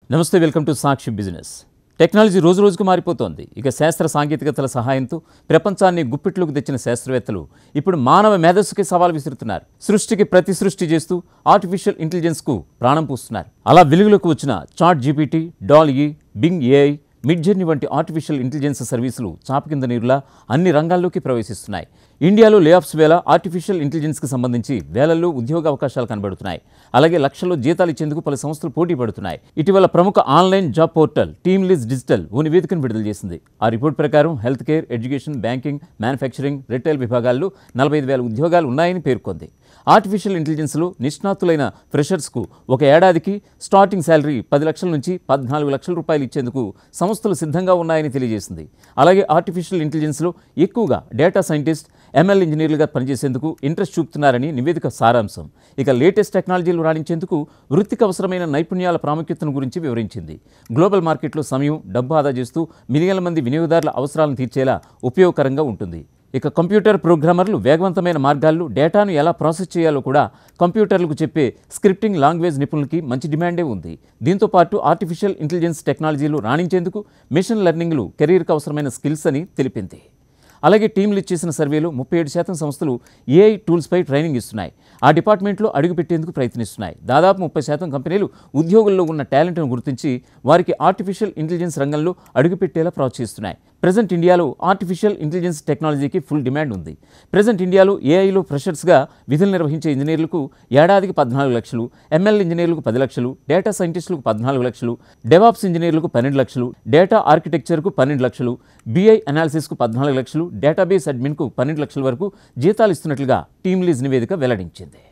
నమస్తే welcome to Sakshi business technology రోజు రోజుకు మారిపోతోంది ఇక శాస్త్ర సాంకేతికతల సహాయంతో ప్రపంచాన్ని గుప్పిట్లోకి తెచ్చిన శాస్త్రవేత్తలు ఇప్పుడు మానవ మేధస్సుకి సవాల్ విసురుతున్నారు సృష్టికి ప్రతి సృష్టి చేస్తూ ఆర్టిఫిషియల్ ఇంటెలిజెన్స్కు ప్రాణం పూస్తున్నారు అలా వెలుగులోకి వచ్చిన chat GPT DALL E Bing AI Midjourney వంటి ఆర్టిఫిషియల్ ఇంటెలిజెన్స్ సర్వీసులు చాప కింద నీరులా అన్ని రంగాల్లోకి ప్రవేశిస్తున్నాయి ఇండియాలో లేఆఫ్స్ వేళ ఆర్టిఫిషియల్ ఇంటెలిజెన్స్కి సంబంధించి వేలల్లో ఉద్యోగ అవకాశాలు కనబడుతున్నాయి అలాగే లక్షల్లో జీతాలు ఇచ్చేందుకు పలు సంస్థలు పోటీ పడుతున్నాయి ఇటీవల ప్రముఖ online job portal TeamLease digital ఓ నివేదికను విడుదల చేసింది ఆ రిపోర్ట్ ప్రకారం health care education banking manufacturing retail విభాగాల్లో నలభై ఐదు వేల ఉద్యోగాలు ఉన్నాయని పేర్కొంది ఆర్టిఫిషియల్ ఇంటెలిజెన్స్లో నిష్ణాతులైన ఫ్రెషర్స్కు ఒక ఏడాదికి స్టార్టింగ్ శాలరీ పది లక్షల నుంచి పద్నాలుగు లక్షల రూపాయలు ఇచ్చేందుకు సంస్థలు సిద్ధంగా ఉన్నాయని తెలియజేసింది అలాగే ఆర్టిఫిషియల్ ఇంటెలిజెన్స్లో ఎక్కువగా డేటా సైంటిస్ట్ ఎంఎల్ ఇంజనీర్లుగా పనిచేసేందుకు ఇంట్రెస్ట్ చూపుతున్నారని నివేదిక సారాంశం ఇక లేటెస్ట్ టెక్నాలజీలు రాణించేందుకు వృత్తికి అవసరమైన నైపుణ్యాల ప్రాముఖ్యతను గురించి వివరించింది గ్లోబల్ మార్కెట్లో సమయం డబ్బు ఆదా చేస్తూ మిలియన్ల మంది వినియోగదారుల అవసరాలను తీర్చేలా ఉపయోగకరంగా ఉంటుంది ఇక కంప్యూటర్ ప్రోగ్రామర్లు వేగవంతమైన మార్గాల్లో డేటాను ఎలా ప్రాసెస్ చేయాలో కూడా కంప్యూటర్లకు చెప్పే స్క్రిప్టింగ్ లాంగ్వేజ్ నిపుణులకి మంచి డిమాండే ఉంది దీంతో పాటు ఆర్టిఫిషియల్ ఇంటెలిజెన్స్ టెక్నాలజీలు రాణించేందుకు మిషన్ లెర్నింగ్లు కెరీర్కి అవసరమైన స్కిల్స్ అని తెలిపింది అలాగే టీంలు ఇచ్చేసిన సర్వేలో ముప్పై ఏడు శాతం సంస్థలు ఏఐ టూల్స్పై ట్రైనింగ్ ఇస్తున్నాయి ఆ డిపార్ట్మెంట్లో అడుగుపెట్టేందుకు ప్రయత్నిస్తున్నాయి దాదాపు ముప్పై శాతం కంపెనీలు ఉద్యోగుల్లో ఉన్న టాలెంట్ను గుర్తించి వారికి ఆర్టిఫిషియల్ ఇంటెలిజెన్స్ రంగంలో అడుగుపెట్టేలా ప్రోత్సహిస్తున్నాయి ప్రజెంట్ ఇండియాలో ఆర్టిఫిషియల్ ఇంటెలిజెన్స్ టెక్నాలజీకి ఫుల్ డిమాండ్ ఉంది ప్రజెంట్ ఇండియాలో ఏఐలో ఫ్రెషర్స్గా విధులు నిర్వహించే ఇంజనీర్లకు ఏడాదికి పద్నాలుగు లక్షలు ఎంఎల్ ఇంజనీర్లకు పది లక్షలు డేటా సైంటిస్టులకు పద్నాలుగు లక్షలు డెవాప్స్ ఇంజనీర్లకు పన్నెండు లక్షలు డేటా ఆర్కిటెక్చర్కు పన్నెండు లక్షలు బీఐ అనాలిసిస్కు పద్నాలుగు లక్షలు డేటాబేస్ అడ్మిన్కు పన్నెండు లక్షల వరకు జీతాలు ఇస్తున్నట్లుగా టీమ్ లీజ్ నివేదిక వెల్లడించింది